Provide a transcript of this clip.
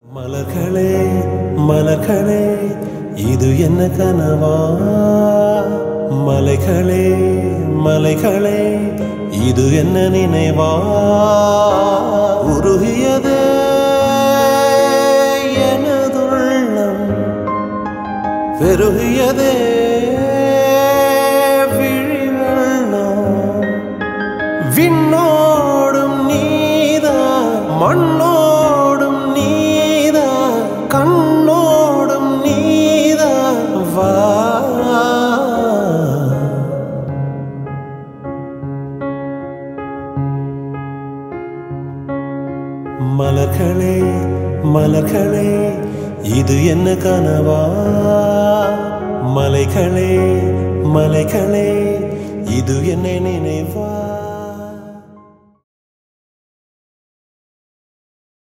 மலர்களே மலர்களே இது என்ன கனவா மலைகளே மலைகளே இது என்ன நினைவா உருகியதே எனதுள்ளம் பெருகியதே விழிவெள்ளம் விண்ணோடும் நீதா மண்ணோடும் நீதா கண்ணோடும் நீதா வா மலர்களே மலர்களே இது என்ன கனவா மலைகளே மலைகளே இது என்ன நினைவா